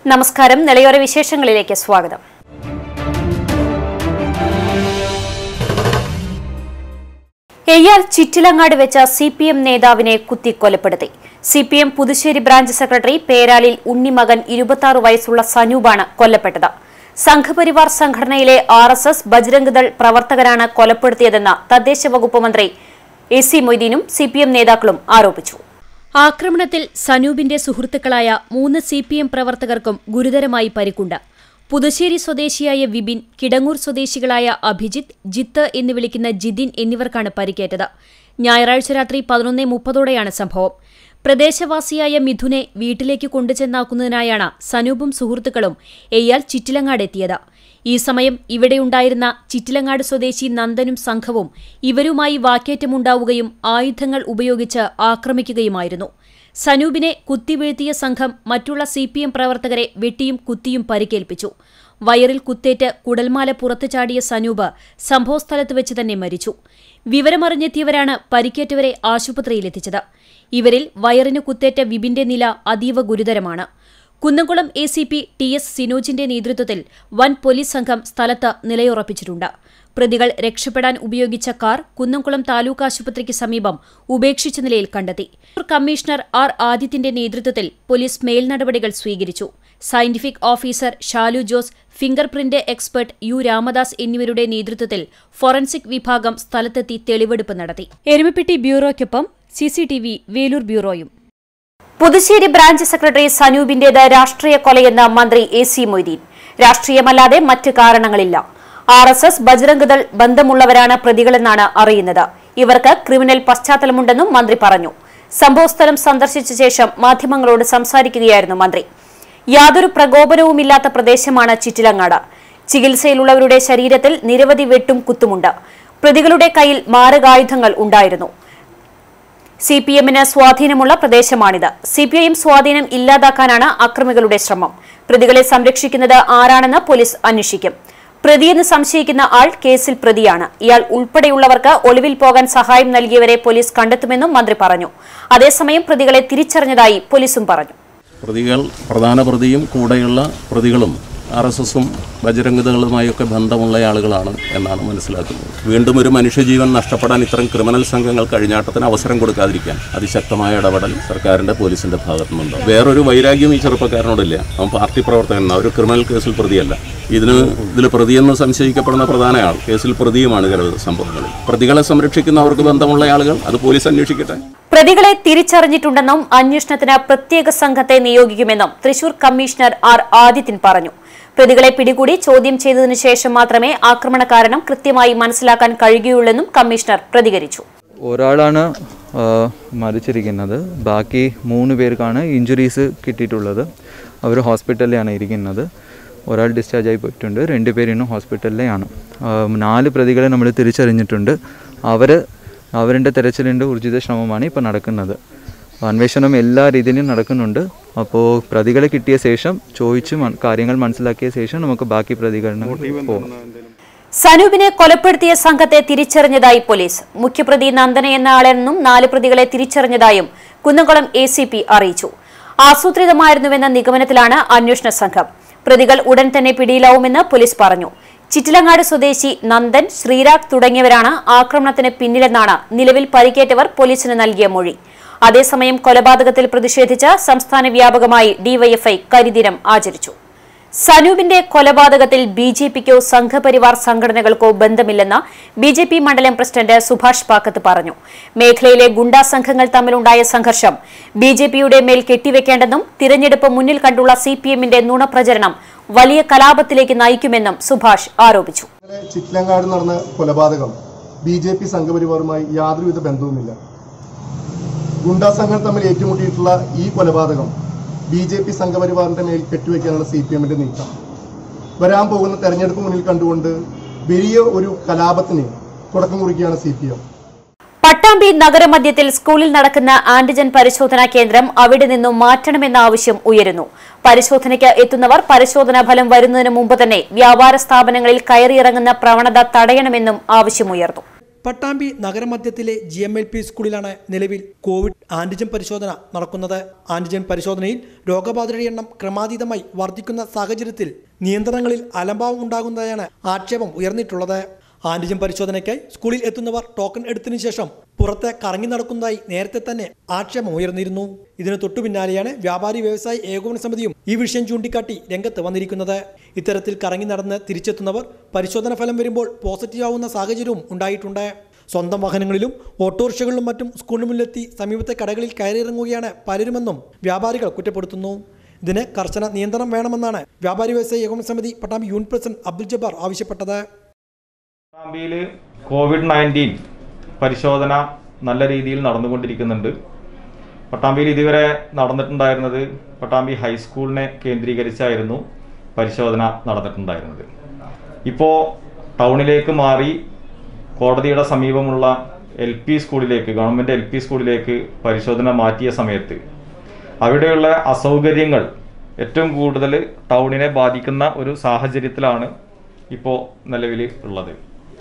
നമസ്കാരം നിലയോര വിശേഷങ്ങളിലേക്ക് സ്വാഗതം എയ്യാൽ ചിറ്റിലങ്ങാട് വെച്ച സി പി എം നേതാവിനെ കുത്തിക്കൊലപ്പെടുത്തി C P M Puthussery branch secretary പേരാലിൽ ഉണ്ണിമകൻ ഇരുപത്തി വയസ്സുള്ള സനൂപാണ് കൊല്ലപ്പെട്ടത് സംഘപരിവാർ സംഘടനയിലെ R S S Bajrang Dal പ്രവർത്തകരാണ് കൊലപ്പെടുത്തിയതെന്ന് തദ്ദേശ വകുപ്പ് മന്ത്രി എ സി മൊയ്തീനും സി പി എം നേതാക്കളും ആരോപിച്ചു ആക്രമണത്തിൽ സനൂപിന്റെ സുഹൃത്തുക്കളായ മൂന്ന് സി പി എം പ്രവർത്തകർക്കും ഗുരുതരമായി പരിക്കുണ്ട് പുതുശ്ശേരി സ്വദേശിയായ വിപിൻ കിടങ്ങൂർ സ്വദേശികളായ അഭിജിത്ത് ജിത്ത് എന്ന് വിളിക്കുന്ന ജിതിൻ എന്നിവർക്കാണ് പരിക്കേറ്റത് ഞായറാഴ്ച രാത്രി പതിനൊന്ന് മുപ്പതോടെയാണ് സംഭവം പ്രദേശവാസിയായ മിഥുനെ വീട്ടിലേക്ക് കൊണ്ടുചെന്നാക്കുന്നതിനായാണ് സനൂപും സുഹൃത്തുക്കളും എയ്യാൽ ചിറ്റിലങ്ങാട് എത്തിയത് ഈ സമയം ഇവിടെയുണ്ടായിരുന്ന ചിറ്റിലങ്ങാട് സ്വദേശി നന്ദനും സംഘവും ഇവരുമായി വാക്കേറ്റമുണ്ടാവുകയും ആയുധങ്ങൾ ഉപയോഗിച്ച് ആക്രമിക്കുകയുമായിരുന്നു സനൂപിനെ കുത്തിവീഴ്ത്തിയ സംഘം മറ്റുള്ള സി പി എം പ്രവർത്തകരെ വെട്ടിയും കുത്തിയും പരിക്കേൽപ്പിച്ചു വയറിൽ കുത്തേറ്റ് കുടൽമാല പുറത്തു ചാടിയ സനൂപ് സംഭവസ്ഥലത്ത് വെച്ച് തന്നെ മരിച്ചു വിവരമറിഞ്ഞെത്തിയവരാണ് പരിക്കേറ്റവരെ ആശുപത്രിയിലെത്തിച്ചത് ഇവരിൽ വയറിന് കുത്തേറ്റ വിപിന്റെ നില അതീവ ഗുരുതരമാണ് Kunnamkulam A C P T S സിനോജിന്റെ നേതൃത്വത്തിൽ വൻ പോലീസ് സംഘം സ്ഥലത്ത് നിലയുറപ്പിച്ചിട്ടുണ്ട് പ്രതികൾ രക്ഷപ്പെടാൻ ഉപയോഗിച്ച കാർ കുന്നംകുളം താലൂക്ക് ആശുപത്രിക്ക് സമീപം ഉപേക്ഷിച്ച നിലയിൽ കണ്ടെത്തി കമ്മീഷണർ ആർ ആദിത്യന്റെ നേതൃത്വത്തിൽ പോലീസ് മേൽനടപടികൾ സ്വീകരിച്ചു scientific officer Shalu Jose finger print expert U Ramadas എന്നിവരുടെ നേതൃത്വത്തിൽ ഫോറൻസിക് വിഭാഗം സ്ഥലത്തെത്തി തെളിവെടുപ്പ് നടത്തി എരുമപ്പെട്ടി ബ്യൂറോയ്ക്കൊപ്പം സിസിടിവി വേലൂർ ബ്യൂറോയും പുതുശ്ശേരി ബ്രാഞ്ച് സെക്രട്ടറി സനൂപിന്റേത് രാഷ്ട്രീയ കൊലയെന്ന മന്ത്രി എ സി മൊയ്തീൻ രാഷ്ട്രീയമല്ലാതെ മറ്റ് കാരണങ്ങളില്ല R S S Bajrang Dal ബന്ധമുള്ളവരാണ് പ്രതികളെന്നാണ് അറിയുന്നത് ഇവർക്ക് ക്രിമിനൽ പശ്ചാത്തലമുണ്ടെന്നും മന്ത്രി പറഞ്ഞു സംഭവസ്ഥലം സന്ദർശിച്ച ശേഷം മാധ്യമങ്ങളോട് സംസാരിക്കുകയായിരുന്നു മന്ത്രി യാതൊരു പ്രകോപനവുമില്ലാത്ത പ്രദേശമാണ് ചിറ്റിലങ്ങാട് ചികിത്സയിലുള്ളവരുടെ ശരീരത്തിൽ നിരവധി വെട്ടും കുത്തുമുണ്ട് പ്രതികളുടെ കയ്യിൽ മാരകായുധങ്ങൾ ഉണ്ടായിരുന്നു സി പി എമ്മിന് സ്വാധീനമുള്ള പ്രദേശമാണിത് സി പി ഐ എം സ്വാധീനം ഇല്ലാതാക്കാനാണ് അക്രമികളുടെ ശ്രമം പ്രതികളെ സംരക്ഷിക്കുന്നത് ആരാണെന്ന് പോലീസ് അന്വേഷിക്കും പ്രതിയെന്ന് സംശയിക്കുന്ന ആൾ കേസിൽ പ്രതിയാണ് ഇയാൾ ഉൾപ്പെടെയുള്ളവർക്ക് ഒളിവിൽ പോകാൻ സഹായം നൽകിയവരെ പോലീസ് കണ്ടെത്തുമെന്നും മന്ത്രി പറഞ്ഞു അതേസമയം പ്രതികളെ തിരിച്ചറിഞ്ഞതായി പോലീസും പറഞ്ഞു പ്രതികൾ പ്രധാന പ്രതിയും കൂടെയുള്ള പ്രതികളും ആർ എസ് എസും ബജരംഗതകളുമായൊക്കെ ബന്ധമുള്ള ആളുകളാണ് എന്നാണ് മനസ്സിലാക്കുന്നത് വീണ്ടും ഒരു മനുഷ്യജീവൻ നഷ്ടപ്പെടാൻ ഇത്തരം ക്രിമിനൽ സംഘങ്ങൾ കഴിഞ്ഞാട്ടത്തിന് അവസരം കൊടുക്കാതിരിക്കാൻ അതിശക്തമായ ഇടപെടൽ സർക്കാരിന്റെ പോലീസിന്റെ ഭാഗത്തു നിന്നുണ്ട് വേറൊരു വൈരാഗ്യം ഈ ചെറുപ്പക്കാരനോടില്ല അവൻ പാർട്ടി പ്രവർത്തകൻ ഒരു ക്രിമിനൽ കേസിൽ പ്രതിയല്ല ഇതിന് ഇതിൽ പ്രതിയെന്ന് സംശയിക്കപ്പെടുന്ന പ്രധാന ആൾ കേസിൽ പ്രതിയുമാണ് ചില സംഭവങ്ങളിൽ പ്രതികളെ സംരക്ഷിക്കുന്നവർക്ക് ബന്ധമുള്ള ആളുകൾ അത് പോലീസ് അന്വേഷിക്കട്ടെ പ്രതികളെ തിരിച്ചറിഞ്ഞിട്ടുണ്ടെന്നും അന്വേഷണത്തിന് പ്രത്യേക സംഘത്തെ നിയോഗിക്കുമെന്നും തൃശൂർ കമ്മീഷണർ ആർ ആദിത്യൻ പറഞ്ഞു പ്രതികളെ പിടികൂടി ചോദ്യം ചെയ്തതിനു ശേഷം മാത്രമേ ആക്രമണ കൃത്യമായി മനസ്സിലാക്കാൻ കഴിയുകയുള്ളെന്നും കമ്മീഷണർ പ്രതികരിച്ചു ഒരാളാണ് ആ, മരിച്ചിരിക്കുന്നത് ബാക്കി മൂന്ന് പേർക്കാണ് ഇഞ്ചുറീസ് കിട്ടിയിട്ടുള്ളത് അവർ ഹോസ്പിറ്റലിലാണ് ഇരിക്കുന്നത് ഒരാൾ ഡിസ്ചാർജ് ആയി പോയിട്ടുണ്ട് രണ്ട് പേര് ഇന്നും ഹോസ്പിറ്റലിലാണ് ആ, നാല് പ്രതികളെ നമ്മൾ തിരിച്ചറിഞ്ഞിട്ടുണ്ട് അവർ അവരുടെ തെരച്ചിലിൻ്റെ ഊർജിത ശ്രമമാണ് ഇപ്പോൾ നടക്കുന്നത് അന്വേഷണം എല്ലാ രീതിയിലും നടക്കുന്നുണ്ട് അപ്പോൾ പ്രതികളെ കിട്ടിയ ശേഷം ചോദിച്ച് മൻ- കാര്യങ്ങൾ മനസ്സിലാക്കിയ ശേഷം നമുക്ക് ബാക്കി പ്രതികരണം പോകാം സനൂപിനെ കൊലപ്പെടുത്തിയ സംഘത്തെ തിരിച്ചറിഞ്ഞതായി പോലീസ് മുഖ്യപ്രതി നന്ദന എന്ന ആളെന്നും നാല് പ്രതികളെ തിരിച്ചറിഞ്ഞതായും കുന്നംകുളം എ സി പി അറിയിച്ചു ആസൂത്രിതമായിരുന്നുവെന്ന നിഗമനത്തിലാണ് അന്വേഷണ സംഘം പ്രതികൾ ഉടൻ തന്നെ പിടിയിലാവുമെന്ന് പോലീസ് പറഞ്ഞു ചിറ്റിലങ്ങാട് സ്വദേശി നന്ദൻ ശ്രീരാഗ് തുടങ്ങിയവരാണ് ആക്രമണത്തിന് പിന്നിലെന്നാണ് നിലവിൽ പരിക്കേറ്റവർ പോലീസിന് നൽകിയ മൊഴി അതേസമയം കൊലപാതകത്തിൽ പ്രതിഷേധിച്ച് സംസ്ഥാന വ്യാപകമായി ഡിവൈഎഫ്ഐ കരിദിനം ആചരിച്ചു സനൂപിന്റെ കൊലപാതകത്തിൽ ബി ജെ പിക്കോ സംഘപരിവാർ സംഘടനകൾക്കോ ബന്ധമില്ലെന്ന് ബി ജെ പി മണ്ഡലം പ്രസിഡന്റ് സുഭാഷ് പാക്കത്ത് പറഞ്ഞു മേഖലയിലെ ഗുണ്ടാ സംഘങ്ങൾ തമ്മിലുണ്ടായ സംഘർഷം ബി ജെ പിയുടെ മേൽ കെട്ടിവെക്കേണ്ടെന്നും തിരഞ്ഞെടുപ്പ് മുന്നിൽ കണ്ടുള്ള സി പി എമ്മിന്റെ നുണപ്രചരണം വലിയ കലാപത്തിലേക്ക് നയിക്കുമെന്നും സുഭാഷ് ആരോപിച്ചു ഇന്നലെ ചിറ്റിലങ്ങാട് നടന്ന കൊലപാതകം ബി ജെ പി സംഘപരിവാറുമായി യാതൊരുവിധ ബന്ധവുമില്ല ഗുണ്ടാ സംഘം തമ്മിൽ ഏറ്റുമുട്ടിയിട്ടുള്ള ഈ കൊലപാതകം ബി ജെ പി സംഘപരിവാറിന്റെ മേൽ കെട്ടിവെക്കാനുള്ള സി പി എമ്മിന്റെ നീക്കം വരാൻ പോകുന്ന തെരഞ്ഞെടുപ്പ് മുന്നിൽ കണ്ടുകൊണ്ട് വലിയ ഒരു കലാപത്തിന് തുടക്കം കുറിക്കുകയാണ് സി പി എം പട്ടാമ്പി നഗരമധ്യത്തിൽ സ്കൂളിൽ നടക്കുന്ന ആന്റിജൻ പരിശോധനാ കേന്ദ്രം അവിടെ നിന്നും മാറ്റണമെന്ന ആവശ്യം ഉയരുന്നു പരിശോധനയ്ക്ക് എത്തുന്നവർ പരിശോധനാ ഫലം വരുന്നതിന് മുമ്പ് തന്നെ വ്യാപാര സ്ഥാപനങ്ങളിൽ കയറിയിറങ്ങുന്ന പ്രവണത തടയണമെന്നും ആവശ്യമുയർന്നു പട്ടാമ്പി നഗരമധ്യത്തിലെ ജി എം എൽ പി സ്കൂളിലാണ് നിലവിൽ കോവിഡ് ആന്റിജൻ പരിശോധന നടക്കുന്നത് ആന്റിജൻ പരിശോധനയിൽ രോഗബാധിതരുടെ എണ്ണം ക്രമാതീതമായി വർദ്ധിക്കുന്ന സാഹചര്യത്തിൽ നിയന്ത്രണങ്ങളിൽ അലംഭാവം ഉണ്ടാകുന്നതായാണ് ആക്ഷേപം ഉയർന്നിട്ടുള്ളത് ആന്റിജൻ പരിശോധനയ്ക്കായി സ്കൂളിൽ എത്തുന്നവർ ടോക്കൺ എടുത്തതിനു ശേഷം പുറത്ത് കറങ്ങി നടക്കുന്നതായി നേരത്തെ തന്നെ ആക്ഷേപം ഉയർന്നിരുന്നു ഇതിന് തൊട്ടു പിന്നാലെയാണ് വ്യാപാരി വ്യവസായി ഏകോപന സമിതിയും ഈ വിഷയം ചൂണ്ടിക്കാട്ടി രംഗത്ത് വന്നിരിക്കുന്നത് ഇത്തരത്തിൽ കറങ്ങി നടന്ന് തിരിച്ചെത്തുന്നവർ പരിശോധന ഫലം വരുമ്പോൾ പോസിറ്റീവ് ആവുന്ന സാഹചര്യവും ഉണ്ടായിട്ടുണ്ട് സ്വന്തം വാഹനങ്ങളിലും ഓട്ടോറിക്ഷകളിലും മറ്റും സ്കൂളിന് മുന്നിലെത്തി സമീപത്തെ കടകളിൽ കയറിയിറങ്ങുകയാണ് പലരുമെന്നും വ്യാപാരികൾ കുറ്റപ്പെടുത്തുന്നു ഇതിന് കർശന നിയന്ത്രണം വേണമെന്നാണ് വ്യാപാരി വ്യവസായ ഏകോപന സമിതി പട്ടാമ്പി യൂണിറ്റ് പ്രസിഡന്റ് അബ്ദുൽ ജബ്ബാർ ആവശ്യപ്പെട്ടത് പട്ടാമ്പിയിൽ കോവിഡ് നയൻറ്റീൻ പരിശോധന നല്ല രീതിയിൽ നടന്നുകൊണ്ടിരിക്കുന്നുണ്ട് പട്ടാമ്പിയിൽ ഇതുവരെ നടന്നിട്ടുണ്ടായിരുന്നത് പട്ടാമ്പി ഹൈസ്കൂളിനെ കേന്ദ്രീകരിച്ചായിരുന്നു പരിശോധന നടന്നിട്ടുണ്ടായിരുന്നത് ഇപ്പോൾ ടൗണിലേക്ക് മാറി കോടതിയുടെ സമീപമുള്ള എൽ പി സ്കൂളിലേക്ക് ഗവൺമെൻറ് എൽ പി സ്കൂളിലേക്ക് പരിശോധന മാറ്റിയ സമയത്ത് അവിടെയുള്ള അസൗകര്യങ്ങൾ ഏറ്റവും കൂടുതൽ ടൗണിനെ ബാധിക്കുന്ന ഒരു സാഹചര്യത്തിലാണ് ഇപ്പോൾ നിലവിൽ ഉള്ളത്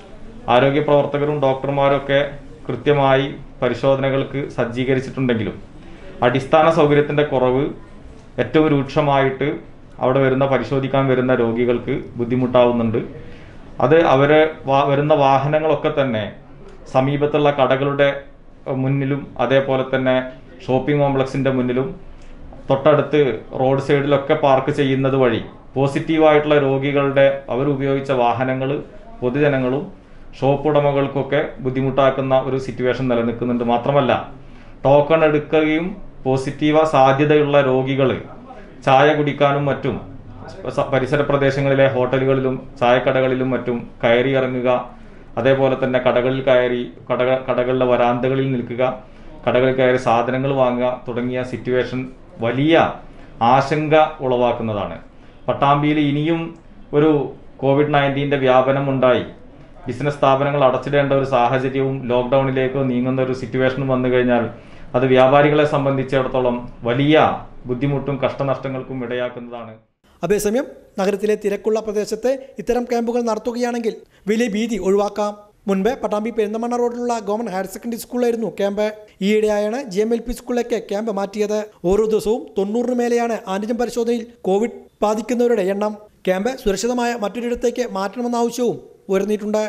ആരോഗ്യ പ്രവർത്തകരും ഡോക്ടർമാരും ഒക്കെ കൃത്യമായി പരിശോധനകൾക്ക് സജ്ജീകരിച്ചിട്ടുണ്ടെങ്കിലും അടിസ്ഥാന സൗകര്യത്തിൻ്റെ കുറവ് ഏറ്റവും രൂക്ഷമായിട്ട് അവിടെ വരുന്ന പരിശോധിക്കാൻ വരുന്ന രോഗികൾക്ക് ബുദ്ധിമുട്ടാവുന്നുണ്ട് അത് അവരെ വാ വരുന്ന വാഹനങ്ങളൊക്കെ തന്നെ സമീപത്തുള്ള കടകളുടെ അഹ്, മുന്നിലും അതേപോലെ തന്നെ ഷോപ്പിംഗ് കോംപ്ലക്സിൻ്റെ മുന്നിലും തൊട്ടടുത്ത് റോഡ് സൈഡിലൊക്കെ പാർക്ക് ചെയ്യുന്നത് വഴി പോസിറ്റീവായിട്ടുള്ള രോഗികളുടെ അവരുപയോഗിച്ച വാഹനങ്ങൾ പൊതുജനങ്ങളും ഷോപ്പ് ഉടമകൾക്കൊക്കെ ബുദ്ധിമുട്ടാക്കുന്ന ഒരു സിറ്റുവേഷൻ നിലനിൽക്കുന്നുണ്ട് മാത്രമല്ല ടോക്കൺ എടുക്കുകയും പോസിറ്റീവ സാധ്യതയുള്ള രോഗികൾ ചായ കുടിക്കാനും മറ്റും സ- പരിസര പ്രദേശങ്ങളിലെ ഹോട്ടലുകളിലും ചായക്കടകളിലും മറ്റും കയറി ഇറങ്ങുക അതേപോലെ തന്നെ കടകളിൽ കയറി കട കടകളിലെ വരാന്തകളിൽ നിൽക്കുക കടകളിൽ കയറി സാധനങ്ങൾ വാങ്ങുക തുടങ്ങിയ സിറ്റുവേഷൻ വലിയ ആശങ്ക ഉളവാക്കുന്നതാണ് പട്ടാമ്പിയിൽ ഇനിയും ഒരു കോവിഡ് നയൻറ്റീൻ്റെ വ്യാപനം ഉണ്ടായി ബിസിനസ് സ്ഥാപനങ്ങൾ അടച്ചിടേണ്ട ഒരു സാഹചര്യവും ലോക്ക്ഡൗണിലേക്ക് നീങ്ങുന്ന ഒരു സിറ്റുവേഷനും വന്നു കഴിഞ്ഞാൽ അത് വ്യാപാരികളെ സംബന്ധിച്ചിടത്തോളം വലിയ ബുദ്ധിമുട്ടും കഷ്ടനഷ്ടങ്ങൾക്കും ഇടയാക്കുന്നതാണ് അതേസമയം നഗരത്തിലെ തിരക്കുള്ള പ്രദേശത്ത് ഇത്തരം ക്യാമ്പുകൾ നടത്തുകയാണെങ്കിൽ വലിയ ഭീതി ഒഴിവാക്കാം മുൻപ് പട്ടാമ്പി പെരുന്തമണ്ണ റോഡിലുള്ള ഗവൺമെന്റ് ഹയർ സെക്കൻഡറി സ്കൂളായിരുന്നു ക്യാമ്പ് ഈയിടെയായാണ് ജി എം എൽ പി സ്കൂളിലേക്ക് ക്യാമ്പ് മാറ്റിയത് ഓരോ ദിവസവും തൊണ്ണൂറിന് മേലെയാണ് ആന്റിജൻ പരിശോധനയിൽ കോവിഡ് ബാധിക്കുന്നവരുടെ എണ്ണം ക്യാമ്പ് സുരക്ഷിതമായ മറ്റൊരിടത്തേക്ക് മാറ്റണമെന്ന ആവശ്യവും ഉയർന്നിട്ടുണ്ട്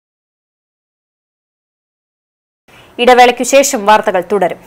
ഇടവേളയ്ക്കു ശേഷം വാർത്തകൾ തുടരും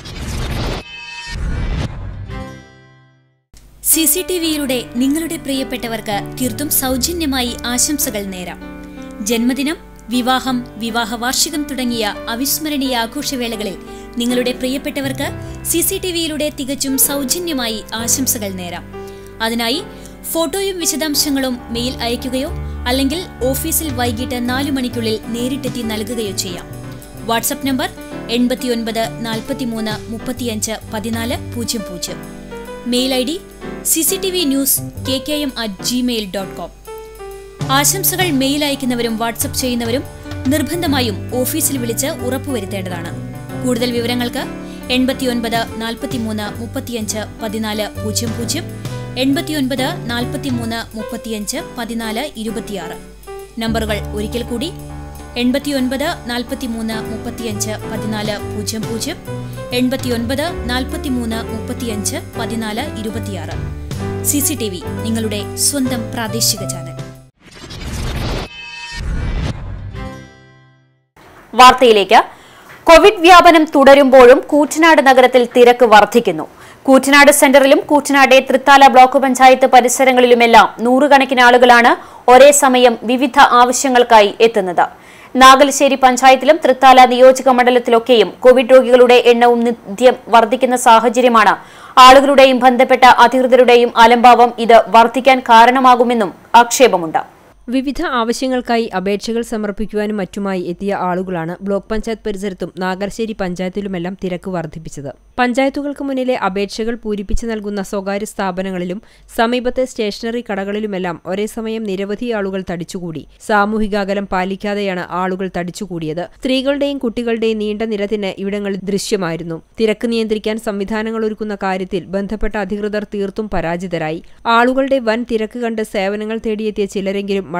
സി സി ടി വിയിലൂടെ നിങ്ങളുടെ പ്രിയപ്പെട്ടവർക്ക് തീർത്തും സൗജന്യമായി ആശംസകൾ നേരാം ജന്മദിനം വിവാഹം വിവാഹ വാർഷികം തുടങ്ങിയ അവിസ്മരണീയ ആഘോഷവേളകളിൽ നിങ്ങളുടെ പ്രിയപ്പെട്ടവർക്ക് സി സി ടി വിയിലൂടെ തികച്ചും സൗജന്യമായി ആശംസകൾ നേരാം അതിനായി ഫോട്ടോയും വിശദാംശങ്ങളും മെയിൽ അയയ്ക്കുകയോ അല്ലെങ്കിൽ ഓഫീസിൽ വൈകിട്ട് നാലു മണിക്കുള്ളിൽ നേരിട്ടെത്തി നൽകുകയോ ചെയ്യാം വാട്സപ്പ് നമ്പർ എൺപത്തിയൊൻപത് നാൽപ്പത്തിമൂന്ന് മുപ്പത്തിയഞ്ച് പതിനാല് പൂജ്യം പൂജ്യം mail I D C C T V news K K M at Gmail dot com ആശംസകൾ മെയിൽ അയക്കുന്നവരും വാട്സപ്പ് ചെയ്യുന്നവരും നിർബന്ധമായും ഓഫീസിൽ വിളിച്ച് ഉറപ്പുവരുത്തേണ്ടതാണ് കൂടുതൽ വിവരങ്ങൾക്ക് എൺപത്തിയൊൻപത് നാൽപ്പത്തിമൂന്ന് മുപ്പത്തിയഞ്ച് പതിനാല് പൂജ്യം പൂജ്യം എൺപത്തിയൊൻപത് നാൽപ്പത്തിമൂന്ന് മുപ്പത്തിയഞ്ച് പതിനാല് ഇരുപത്തിയാറ് നമ്പറുകൾ ഒരിക്കൽ കൂടി എൺപത്തിയൊൻപത് നാൽപ്പത്തിമൂന്ന് മുപ്പത്തിയഞ്ച് പതിനാല് പൂജ്യം പൂജ്യം എൺപത്തിയൊൻപത് നാൽപ്പത്തിമൂന്ന് മുപ്പത്തിയഞ്ച് പതിനാല് ഇരുപത്തിയാറ് സി സി ടി വി നിങ്ങളുടെ സ്വന്തം പ്രാദേശിക ചാനൽ വാർത്തയിലേക്ക് കോവിഡ് വ്യാപനം തുടരുമ്പോഴും കൂറ്റനാട് നഗരത്തിൽ തിരക്ക് വർദ്ധിക്കുന്നു കൂറ്റനാട് സെന്ററിലും കൂറ്റനാട് തൃത്താല ബ്ലോക്ക് പഞ്ചായത്ത് പരിസരങ്ങളിലുമെല്ലാം നൂറുകണക്കിന് ആളുകളാണ് ഒരേ സമയം വിവിധ ആവശ്യങ്ങൾക്കായി എത്തുന്നത് നാഗലശ്ശേരി പഞ്ചായത്തിലും തൃത്താല നിയോജക മണ്ഡലത്തിലൊക്കെയും കോവിഡ് രോഗികളുടെ എണ്ണവും നിത്യം വർദ്ധിക്കുന്ന സാഹചര്യമാണ് ആളുകളുടെയും ബന്ധപ്പെട്ട അധികൃതരുടെയും അലംഭാവം ഇത് വർദ്ധിക്കാൻ കാരണമാകുമെന്നും ആക്ഷേപമുണ്ട് വിവിധ ആവശ്യങ്ങൾക്കായി അപേക്ഷകൾ സമർപ്പിക്കുവാനും മറ്റുമായി എത്തിയ ആളുകളാണ് ബ്ലോക്ക് പഞ്ചായത്ത് പരിസരത്തും നാഗർശ്ശേരി പഞ്ചായത്തിലുമെല്ലാം തിരക്ക് വർദ്ധിപ്പിച്ചത് പഞ്ചായത്തുകൾക്ക് മുന്നിലെ അപേക്ഷകൾ പൂരിപ്പിച്ചു നൽകുന്ന സ്വകാര്യ സ്ഥാപനങ്ങളിലും സമീപത്തെ സ്റ്റേഷനറി കടകളിലുമെല്ലാം ഒരേ സമയം നിരവധി ആളുകൾ തടിച്ചുകൂടി സാമൂഹിക അകലം പാലിക്കാതെയാണ് ആളുകൾ തടിച്ചുകൂടിയത് സ്ത്രീകളുടെയും കുട്ടികളുടെയും നീണ്ട നിര തന്നെ ഇവിടങ്ങളിൽ ദൃശ്യമായിരുന്നു തിരക്ക് നിയന്ത്രിക്കാൻ സംവിധാനങ്ങൾ ഒരുക്കുന്ന കാര്യത്തിൽ ബന്ധപ്പെട്ട അധികൃതർ തീർത്തും പരാജിതരായി ആളുകളുടെ വൻ തിരക്ക് കണ്ട് സേവനങ്ങൾ തേടിയെത്തിയ ചിലരെങ്കിലും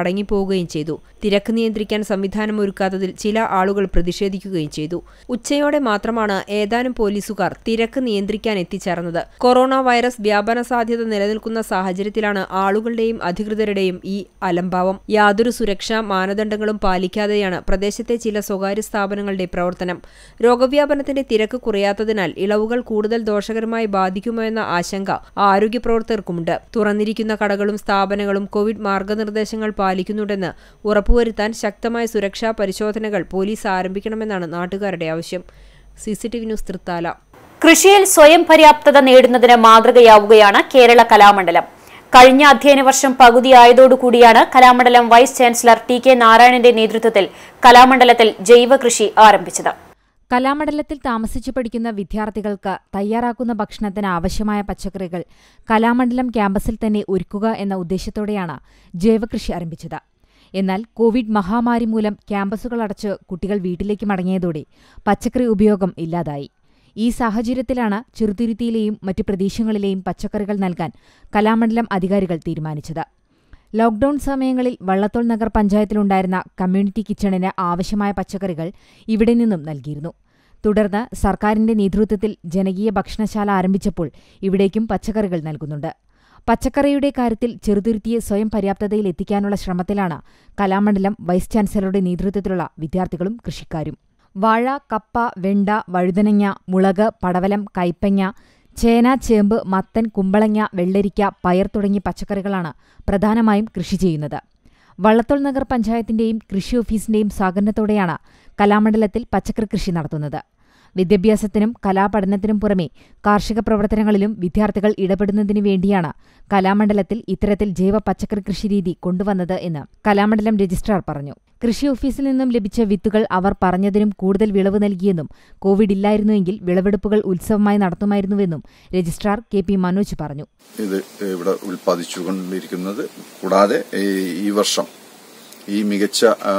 മടങ്ങിപ്പോവുകയും ചെയ്തു തിരക്ക് നിയന്ത്രിക്കാൻ സംവിധാനം ഒരുക്കാത്തതിൽ ചില ആളുകൾ പ്രതിഷേധിക്കുകയും ചെയ്തു ഉച്ചയോടെ മാത്രമാണ് ഏതാനും പോലീസുകാർ തിരക്ക് നിയന്ത്രിക്കാൻ എത്തിച്ചേർന്നത് കൊറോണ വൈറസ് വ്യാപന സാധ്യത നിലനിൽക്കുന്ന സാഹചര്യത്തിലാണ് ആളുകളുടെയും അധികൃതരുടെയും ഈ അലംഭാവം യാതൊരു സുരക്ഷാ മാനദണ്ഡങ്ങളും പാലിക്കാതെയാണ് പ്രദേശത്തെ ചില സ്വകാര്യ സ്ഥാപനങ്ങളുടെ പ്രവർത്തനം രോഗവ്യാപനത്തിന്റെ തിരക്ക് കുറയാത്തതിനാൽ ഇളവുകൾ കൂടുതൽ ദോഷകരമായി ബാധിക്കുമോ എന്ന ആശങ്ക ആരോഗ്യ പ്രവർത്തകർക്കുമുണ്ട് തുറന്നിരിക്കുന്ന കടകളും സ്ഥാപനങ്ങളും കോവിഡ് മാർഗനിർദ്ദേശങ്ങൾ പാലിക്കുന്നുണ്ടെന്ന് ഉറപ്പുവരുത്താൻ ശക്തമായ സുരക്ഷാ പരിശോധനകൾ പോലീസ് ആരംഭിക്കണമെന്നാണ് നാട്ടുകാരുടെ ആവശ്യം സിസിടിവി ന്യൂസ് തൃത്താല കൃഷിയിൽ സ്വയം പര്യാപ്തത നേടുന്നതിന് മാതൃകയാവുകയാണ് കേരള കലാമണ്ഡലം കഴിഞ്ഞ അധ്യയന വർഷം പകുതിയായതോടുകൂടിയാണ് Kalamandalam vice chancellor T K നാരായണന്റെ നേതൃത്വത്തിൽ കലാമണ്ഡലത്തിൽ ജൈവ കൃഷി ആരംഭിച്ചത് കലാമണ്ഡലത്തിൽ താമസിച്ചു പഠിക്കുന്ന വിദ്യാർത്ഥികൾക്ക് തയ്യാറാക്കുന്ന ഭക്ഷണത്തിന് ആവശ്യമായ പച്ചക്കറികൾ കലാമണ്ഡലം ക്യാമ്പസിൽ തന്നെ ഒരുക്കുക എന്ന ഉദ്ദേശത്തോടെയാണ് ജൈവകൃഷി ആരംഭിച്ചത് എന്നാൽ കോവിഡ് മഹാമാരി മൂലം ക്യാമ്പസുകൾ അടച്ച് കുട്ടികൾ വീട്ടിലേക്ക് മടങ്ങിയതോടെ പച്ചക്കറി ഉപയോഗം ഇല്ലാതായി ഈ സാഹചര്യത്തിലാണ് ചെറുതുരുത്തിയിലെയും മറ്റു പ്രദേശങ്ങളിലെയും പച്ചക്കറികൾ നൽകാൻ കലാമണ്ഡലം അധികാരികൾ തീരുമാനിച്ചത് ലോക്ഡൌൺ സമയങ്ങളിൽ വള്ളത്തോൾ നഗർ പഞ്ചായത്തിലുണ്ടായിരുന്ന കമ്മ്യൂണിറ്റി കിച്ചണിന് ആവശ്യമായ പച്ചക്കറികൾ ഇവിടെ നിന്നും നൽകിയിരുന്നു തുടർന്ന് സർക്കാരിന്റെ നേതൃത്വത്തിൽ ജനകീയ ഭക്ഷണശാല ആരംഭിച്ചപ്പോൾ ഇവിടേക്കും പച്ചക്കറികൾ നൽകുന്നുണ്ട് പച്ചക്കറിയുടെ കാര്യത്തിൽ ചെറുതുരുത്തിയെ സ്വയം പര്യാപ്തതയിൽ എത്തിക്കാനുള്ള ശ്രമത്തിലാണ് കലാമണ്ഡലം വൈസ് ചാൻസലറുടെ നേതൃത്വത്തിലുള്ള വിദ്യാർത്ഥികളും കൃഷിക്കാരും വാഴ കപ്പ വെണ്ട വഴുതനങ്ങ മുളക് പടവലം കൈപ്പങ്ങ ചേന ചേമ്പ് മത്തൻ കുമ്പളങ്ങ വെള്ളരിക്ക പയർ തുടങ്ങിയ പച്ചക്കറികളാണ് പ്രധാനമായും കൃഷി ചെയ്യുന്നത് വള്ളത്തോൾ നഗർ പഞ്ചായത്തിന്റെയും കൃഷി ഓഫീസിന്റെയും സഹകരണത്തോടെയാണ് കലാമണ്ഡലത്തിൽ പച്ചക്കറി കൃഷി നടത്തുന്നത് വിദ്യാഭ്യാസത്തിനും കലാപഠനത്തിനും പുറമെ കാർഷിക പ്രവർത്തനങ്ങളിലും വിദ്യാർത്ഥികൾ ഇടപെടുന്നതിനു വേണ്ടിയാണ് കലാമണ്ഡലത്തിൽ ഇത്തരത്തിൽ ജൈവ പച്ചക്കറി കൃഷിരീതി കൊണ്ടുവന്നത് എന്ന് കലാമണ്ഡലം രജിസ്ട്രാർ പറഞ്ഞു കൃഷി ഓഫീസിൽ നിന്നും ലഭിച്ച വിത്തുകൾ അവർ പറഞ്ഞതിനും കൂടുതൽ വിളവ് നൽകിയെന്നും കോവിഡ് ഇല്ലായിരുന്നുവെങ്കിൽ വിളവെടുപ്പുകൾ ഉത്സവമായി നടത്തുമായിരുന്നുവെന്നും രജിസ്ട്രാർ കെ പി മനോജ് പറഞ്ഞു ഇത് ഇവിടെ ഉൽപ്പാദിച്ചുകൊണ്ടിരിക്കുന്നത് കൂടാതെ ഈ- ഈ വർഷം ഈ മികച്ച ആ,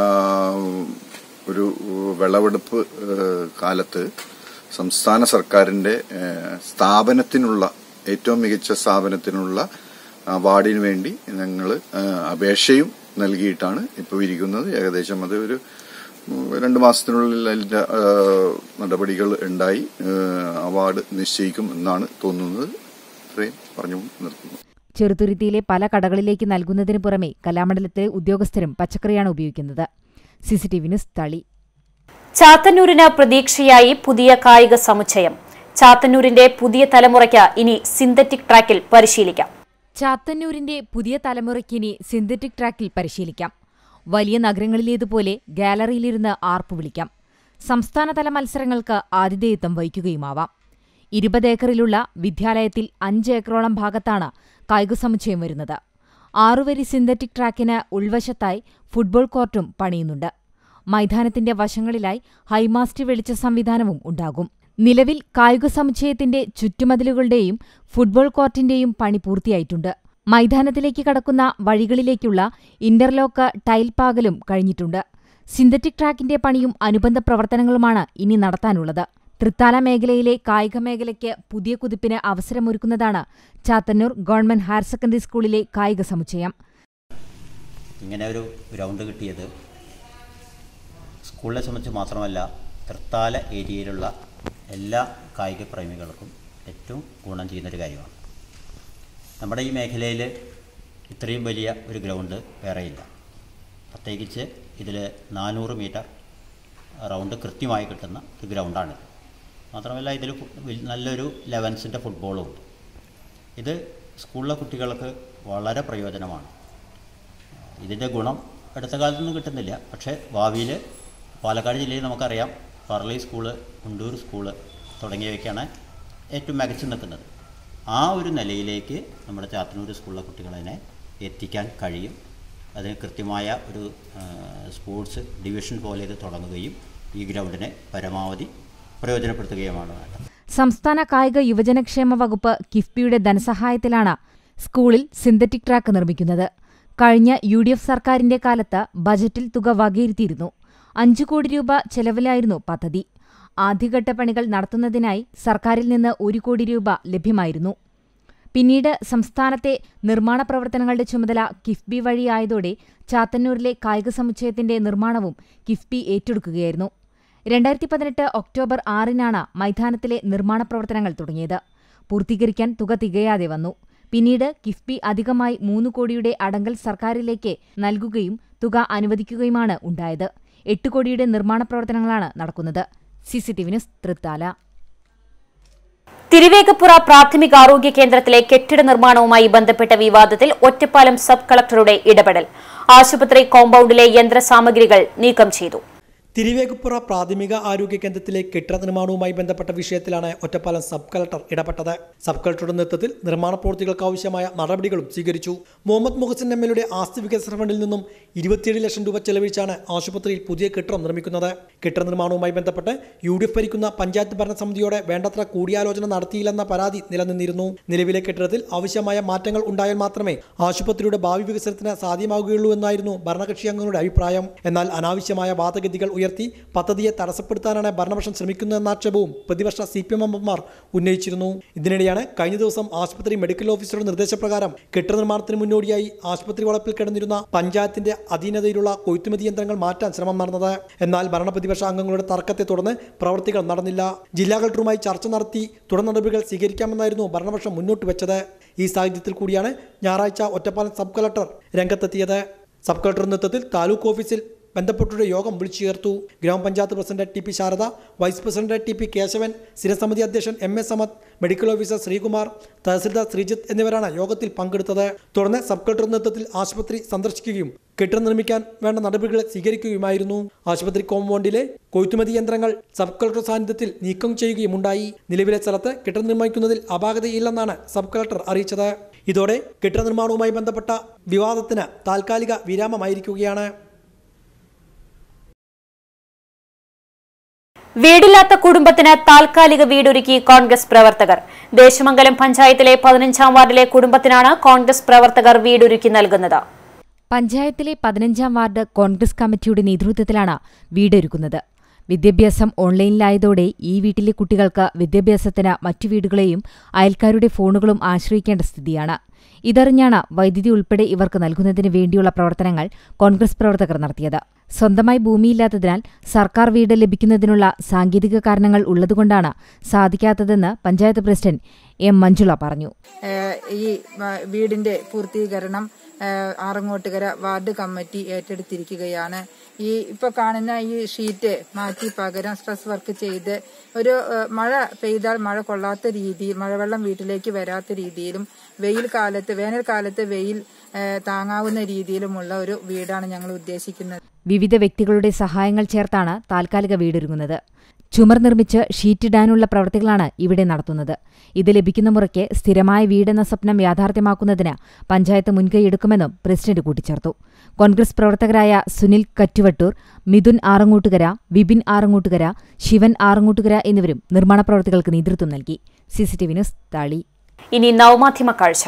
ഒരു വിളവെടുപ്പ് ആ, കാലത്ത് സംസ്ഥാന സർക്കാരിന്റെ ആ, സ്ഥാപനത്തിനുള്ള ഏറ്റവും മികച്ച സ്ഥാപനത്തിനുള്ള അവാർഡിന് വേണ്ടി ഞങ്ങൾ അപേക്ഷയും നൽകിയിട്ടാണ് ഇപ്പോൾ ഇരിക്കുന്നത് ഏകദേശം അത് ഒരു ഉം, രണ്ട് മാസത്തിനുള്ളിൽ അതിന്റെ ആ, നടപടികൾ ഉണ്ടായി ആ, അവാർഡ് നിശ്ചയിക്കും എന്നാണ് തോന്നുന്നത് ഇത്രയും പറഞ്ഞു നിർത്തുന്നു ചെറുതുരുത്തിയിലെ പല കടകളിലേക്ക് നൽകുന്നതിന് പുറമെ കലാമണ്ഡലത്തിലെ ഉദ്യോഗസ്ഥരും പച്ചക്കറിയാണ് ഉപയോഗിക്കുന്നത് സിസിടിവി ന്യൂസ് തളി ചാത്തന്നൂരിന് പ്രതീക്ഷയായി പുതിയ കായിക സമുച്ചയം ചാത്തന്നൂരിന്റെ പുതിയ തലമുറയ്ക്ക് ഇനി സിന്തറ്റിക് ട്രാക്കിൽ പരിശീലിക്കാം ചാത്തന്നൂരിന്റെ പുതിയ തലമുറയ്ക്കിനി സിന്തറ്റിക് ട്രാക്കിൽ പരിശീലിക്കാം വലിയ നഗരങ്ങളിലേതുപോലെ ഗാലറിയിലിരുന്ന് ആർപ്പു വിളിക്കാം സംസ്ഥാനതല മത്സരങ്ങൾക്ക് ആതിഥേയത്വം വഹിക്കുകയുമാവാം ഇരുപത് ഏക്കറിലുള്ള വിദ്യാലയത്തിൽ അഞ്ച് ഏക്കറോളം ഭാഗത്താണ് കായിക സമുച്ചയം വരുന്നത് ആറുവരി സിന്തറ്റിക് ട്രാക്കിന് ഉൾവശത്തായി ഫുട്ബോൾ കോർട്ടും പണിയുന്നുണ്ട് മൈതാനത്തിന്റെ വശങ്ങളിലായി ഹൈമാസ്റ്റ് വെളിച്ച സംവിധാനവും ഉണ്ടാകും നിലവിൽ കായിക സമുച്ചയത്തിന്റെ ചുറ്റുമതിലുകളുടെയും ഫുട്ബോൾ കോർട്ടിന്റെയും പണി പൂർത്തിയായിട്ടുണ്ട് മൈതാനത്തിലേക്ക് കടക്കുന്ന വഴികളിലേക്കുള്ള ഇന്റർലോക്ക് ടൈൽ പാകലും കഴിഞ്ഞിട്ടുണ്ട് സിന്തറ്റിക് ട്രാക്കിന്റെ പണിയും അനുബന്ധ പ്രവർത്തനങ്ങളുമാണ് ഇനി നടത്താനുള്ളത് തൃത്താല മേഖലയിലെ കായിക മേഖലയ്ക്ക് പുതിയ കുതിപ്പിന് അവസരമൊരുക്കുന്നതാണ് ചാത്തന്നൂർ ഗവൺമെന്റ് ഹയർ സെക്കൻഡറി സ്കൂളിലെ കായിക സമുച്ചയം ഇങ്ങനെ ഒരു ഗ്രൗണ്ട് കിട്ടിയത് സ്കൂളിനെ സംബന്ധിച്ച് മാത്രമല്ല തൃത്താല ഏരിയയിലുള്ള എല്ലാ കായിക പ്രേമികൾക്കും ഏറ്റവും ഗുണം ചെയ്യുന്നൊരു കാര്യമാണ് നമ്മുടെ ഈ മേഖലയിൽ ഇത്രയും വലിയ ഒരു ഗ്രൗണ്ട് വേറെയില്ല പ്രത്യേകിച്ച് ഇതിൽ നാനൂറ് മീറ്റർ റൗണ്ട് കൃത്യമായി കിട്ടുന്ന ഒരു ഗ്രൗണ്ടാണിത് മാത്രമല്ല ഇതിൽ ഫു- വൽ- നല്ലൊരു ലെവൻസിൻ്റെ ഫുട്ബോളും ഉണ്ട് ഇത് സ്കൂളിലെ കുട്ടികൾക്ക് വളരെ പ്രയോജനമാണ് ഇതിൻ്റെ ഗുണം അടുത്ത കാലത്തൊന്നും കിട്ടുന്നില്ല പക്ഷേ ഭാവിയിൽ പാലക്കാട് ജില്ലയിൽ നമുക്കറിയാം പറളി സ്കൂള് കുണ്ടൂർ സ്കൂള് തുടങ്ങിയവയ്ക്കാണ് ഏറ്റവും മികച്ചു നിൽക്കുന്നത് ആ ഒരു നിലയിലേക്ക് നമ്മുടെ ചാത്തന്നൂർ സ്കൂളിലെ കുട്ടികളെ എത്തിക്കാൻ കഴിയും അതിന് കൃത്യമായ ഒരു ആ, സ്പോർട്സ് ഡിവിഷൻ പോലെ ഇത് തുടങ്ങുകയും ഈ ഗ്രൗണ്ടിനെ പരമാവധി പ്രയോജനപ്പെടുത്തുകയുമാണ് വേണ്ടത് സംസ്ഥാന കായിക യുവജനക്ഷേമ വകുപ്പ് കിഫ്ബിയുടെ ധനസഹായത്തിലാണ് സ്കൂളിൽ സിന്തറ്റിക് ട്രാക്ക് നിർമ്മിക്കുന്നത് കഴിഞ്ഞ യു ഡി എഫ് സർക്കാരിന്റെ കാലത്ത് ബജറ്റിൽ തുക വകയിരുത്തിയിരുന്നു അഞ്ചു കോടി രൂപ ചെലവിലായിരുന്നു പദ്ധതി ആദ്യഘട്ട പണികൾ നടത്തുന്നതിനായി സർക്കാരിൽ നിന്ന് ഒരു കോടി രൂപ ലഭ്യമായിരുന്നു പിന്നീട് സംസ്ഥാനത്തെ നിർമ്മാണ പ്രവർത്തനങ്ങളുടെ ചുമതല കിഫ്ബി വഴിയായതോടെ ചാത്തന്നൂരിലെ കായിക സമുച്ചയത്തിന്റെ നിർമ്മാണവും കിഫ്ബി ഏറ്റെടുക്കുകയായിരുന്നു രണ്ടായിരത്തി പതിനെട്ട് ഒക്ടോബർ ആറിനാണ് മൈതാനത്തിലെ നിർമ്മാണ പ്രവർത്തനങ്ങൾ തുടങ്ങിയത് പൂർത്തീകരിക്കാൻ തുക തികയാതെ വന്നു പിന്നീട് കിഫ്ബി അധികമായി മൂന്ന് കോടിയുടെ അടങ്കൽ സർക്കാരിലേക്ക് നൽകുകയും തുക അനുവദിക്കുകയുമാണ് ഉണ്ടായത് എട്ട് കോടിയുടെ നിർമ്മാണ പ്രവർത്തനങ്ങളാണ് നടക്കുന്നത് സിസിടിവി ന്യൂസ് തൃത്താല തിരുവേഗപ്പുറ പ്രാഥമിക ആരോഗ്യ കേന്ദ്രത്തിലെ കെട്ടിട നിർമ്മാണവുമായി ബന്ധപ്പെട്ട വിവാദത്തിൽ ഒറ്റപ്പാലം സബ് കളക്ടറുടെ ഇടപെടൽ ആശുപത്രി കോമ്പൌണ്ടിലെ യന്ത്രസാമഗ്രികൾ നീക്കം ചെയ്തു തിരുവേഗപ്പുറ പ്രാഥമിക ആരോഗ്യ കേന്ദ്രത്തിലെ കെട്ടിട നിർമ്മാണവുമായി ബന്ധപ്പെട്ട വിഷയത്തിലാണ് ഒറ്റപ്പാലം സബ് കളക്ടർ ഇടപെട്ടത് സബ് കളക്ടറുടെ നേതൃത്വത്തിൽ നിർമ്മാണ പ്രവൃത്തികൾക്ക് ആവശ്യമായ നടപടികളും സ്വീകരിച്ചു മുഹമ്മദ് മുഹസിൻ എം എൽഎയുടെ ആസ്തി വികസന ഫണ്ടിൽ നിന്നും ഇരുപത്തിയേഴ് ലക്ഷം രൂപ ചെലവഴിച്ചാണ് ആശുപത്രിയിൽ പുതിയ കെട്ടിടം നിർമ്മിക്കുന്നത് കെട്ടിട നിർമ്മാണവുമായി ബന്ധപ്പെട്ട് യു ഡി എഫ് ഭരിക്കുന്ന പഞ്ചായത്ത് ഭരണസമിതിയോടെ വേണ്ടത്ര കൂടിയാലോചന നടത്തിയില്ലെന്ന പരാതി നിലനിന്നിരുന്നു നിലവിലെ കെട്ടിടത്തിൽ ആവശ്യമായ മാറ്റങ്ങൾ ഉണ്ടായാൽ മാത്രമേ ആശുപത്രിയുടെ ഭാവി വികസനത്തിന് സാധ്യമാകുകയുള്ളൂ എന്നായിരുന്നു ഭരണകക്ഷി അംഗങ്ങളുടെ അഭിപ്രായം എന്നാൽ അനാവശ്യമായ വാദഗതികൾ ഉയർത്തി പദ്ധതിയെ തടസ്സപ്പെടുത്താനാണ് ഭരണപക്ഷം ശ്രമിക്കുന്നതെന്ന ആക്ഷേപവും പ്രതിപക്ഷ സി പി എം എംമാർ ഉന്നയിച്ചിരുന്നു ഇതിനിടെയാണ് കഴിഞ്ഞ ദിവസം ആശുപത്രി മെഡിക്കൽ ഓഫീസറുടെ നിർദ്ദേശപ്രകാരം കെട്ടിട നിർമ്മാണത്തിന് മുന്നോടിയായി ആശുപത്രി വളപ്പിൽ കിടന്നിരുന്ന പഞ്ചായത്തിന്റെ അധീനതയിലുള്ള കൊയ്ത്തുമതി യന്ത്രങ്ങൾ മാറ്റാൻ ശ്രമം നടന്നത് എന്നാൽ ഭരണപ്രതിപക്ഷ അംഗങ്ങളുടെ തർക്കത്തെ തുടർന്ന് പ്രവർത്തികൾ നടന്നില്ല ജില്ലാ കളക്ടറുമായി ചർച്ച നടത്തി തുടർ നടപടികൾ സ്വീകരിക്കാമെന്നായിരുന്നു ഭരണപക്ഷം മുന്നോട്ട് വെച്ചത് ഈ സാഹചര്യത്തിൽ കൂടിയാണ് ഞായറാഴ്ച ഒറ്റപ്പാലം സബ് കളക്ടർ രംഗത്തെത്തിയത് സബ് കളക്ടർ നേതൃത്വത്തിൽ താലൂക്ക് ഓഫീസിൽ ബന്ധപ്പെട്ടവരുടെ യോഗം വിളിച്ചു ചേർത്തു ഗ്രാമപഞ്ചായത്ത് president T P Sharada vice president T P Keshavan സ്ഥിരസമിതി അധ്യക്ഷൻ M S Samad medical officer Sreekumar tahsildar Sreejith എന്നിവരാണ് യോഗത്തിൽ പങ്കെടുത്തത് തുടർന്ന് സബ് കളക്ടർ നേതൃത്വത്തിൽ ആശുപത്രി സന്ദർശിക്കുകയും കെട്ടിടം നിർമ്മിക്കാൻ വേണ്ട നടപടികൾ സ്വീകരിക്കുകയുമായിരുന്നു ആശുപത്രി കോമ്പൗണ്ടിലെ കൊയ്ത്തുമതി യന്ത്രങ്ങൾ സബ് കളക്ടർ സാന്നിധ്യത്തിൽ നീക്കം ചെയ്യുകയുമുണ്ടായി നിലവിലെ സ്ഥലത്ത് കെട്ടിടം നിർമ്മിക്കുന്നതിൽ അപാകതയില്ലെന്നാണ് സബ് കളക്ടർ അറിയിച്ചത് ഇതോടെ കെട്ടിട നിർമ്മാണവുമായി ബന്ധപ്പെട്ട വിവാദത്തിന് താൽക്കാലിക വിരാമമായിരിക്കുകയാണ് വീടില്ലാത്ത കുടുംബത്തിന് താൽക്കാലിക വീടൊരുക്കി കോൺഗ്രസ് പ്രവർത്തകർ ദേശമംഗലം പഞ്ചായത്തിലെ പതിനഞ്ചാം വാർഡിലെ കുടുംബത്തിനാണ് കോൺഗ്രസ് പ്രവർത്തകർ വീടൊരുക്കി നൽകുന്നത് പഞ്ചായത്തിലെ പതിനഞ്ചാം വാർഡ് കോൺഗ്രസ് കമ്മിറ്റിയുടെ നേതൃത്വത്തിലാണ് വീടൊരുക്കുന്നത് വിദ്യാഭ്യാസം ഓൺലൈനിലായതോടെ ഈ വീട്ടിലെ കുട്ടികൾക്ക് വിദ്യാഭ്യാസത്തിന് മറ്റു വീടുകളെയും അയൽക്കാരുടെ ഫോണുകളും ആശ്രയിക്കേണ്ട സ്ഥിതിയാണ് ഇതറിഞ്ഞാണ് വൈദ്യുതി ഉൾപ്പെടെ ഇവർക്ക് നൽകുന്നതിന് വേണ്ടിയുള്ള പ്രവർത്തനങ്ങൾ കോൺഗ്രസ് പ്രവർത്തകർ നടത്തിയത് സ്വന്തമായി ഭൂമിയില്ലാത്തതിനാൽ സർക്കാർ വീട് ലഭിക്കുന്നതിനുള്ള സാങ്കേതിക കാരണങ്ങൾ ഉള്ളതുകൊണ്ടാണ് സാധിക്കാത്തതെന്ന് പഞ്ചായത്ത് പ്രസിഡന്റ് എം മഞ്ജുള പറഞ്ഞു ഏഹ് ഈ വ- വീടിന്റെ പൂർത്തീകരണം ഏഹ് ആറങ്ങോട്ടുകര വാർഡ് കമ്മിറ്റി ഏറ്റെടുത്തിരിക്കുകയാണ് ഈ ഇപ്പൊ കാണുന്ന ഈ ഷീറ്റ് മാറ്റി പകരം സ്ട്രെസ് വർക്ക് ചെയ്ത് ഒരു ഏഹ് മഴ പെയ്താൽ മഴ കൊള്ളാത്ത രീതിയിൽ മഴവെള്ളം വീട്ടിലേക്ക് വരാത്ത രീതിയിലും വെയിൽ കാലത്ത് വേനൽക്കാലത്ത് വെയിൽ ഏഹ് താങ്ങാവുന്ന രീതിയിലുമുള്ള ഒരു വീടാണ് ഞങ്ങൾ ഉദ്ദേശിക്കുന്നത് വിവിധ വ്യക്തികളുടെ സഹായങ്ങൾ ചേർത്താണ് താൽക്കാലിക വീടൊരുങ്ങുന്നത് ചുമർ നിർമ്മിച്ച് ഷീറ്റിടാനുള്ള പ്രവൃത്തികളാണ് ഇവിടെ നടത്തുന്നത് ഇത് ലഭിക്കുന്ന മുറയ്ക്ക് സ്ഥിരമായ വീടെന്ന സ്വപ്നം യാഥാർത്ഥ്യമാക്കുന്നതിന് പഞ്ചായത്ത് മുൻകൈയെടുക്കുമെന്നും പ്രസിഡന്റ് കൂട്ടിച്ചേർത്തു കോൺഗ്രസ് പ്രവർത്തകരായ സുനിൽ കറ്റുവട്ടൂർ മിഥുൻ ആറങ്ങോട്ടുകര വിപിൻ ആറങ്ങോട്ടുകര ശിവൻ ആറങ്ങോട്ടുകര എന്നിവരും നിർമ്മാണ പ്രവൃത്തികൾക്ക് നേതൃത്വം നൽകി സിസിടിവി ന്യൂസ് താളി ഇനി നവമാധ്യമ കാഴ്ച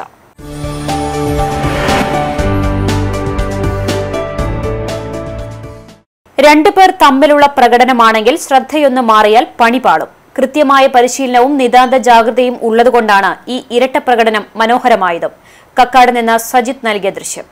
രണ്ടുപേർ തമ്മിലുള്ള പ്രകടനമാണെങ്കിൽ ശ്രദ്ധയൊന്ന് മാറിയാൽ പണി പാളും കൃത്യമായ പരിശീലനവും നിതാന്ത ജാഗ്രതയും ഉള്ളതുകൊണ്ടാണ് ഈ ഇരട്ട പ്രകടനം മനോഹരമായതും കക്കാട് നിന്ന് സജിത് നൽകിയ ദൃശ്യം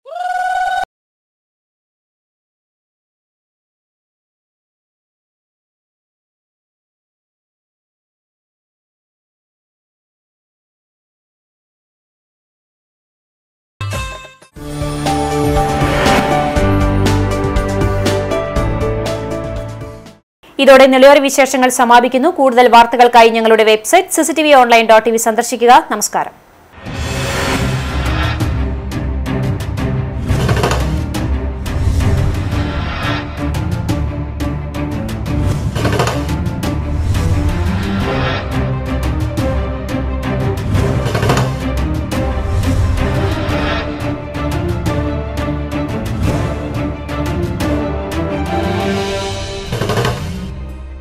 ഇതോടെ നിലയോര വിശേഷങ്ങൾ സമാപിക്കുന്നു കൂടുതൽ വാർത്തകൾക്കായി ഞങ്ങളുടെ website CCTV online dot T V സന്ദർശിക്കുക നമസ്കാരം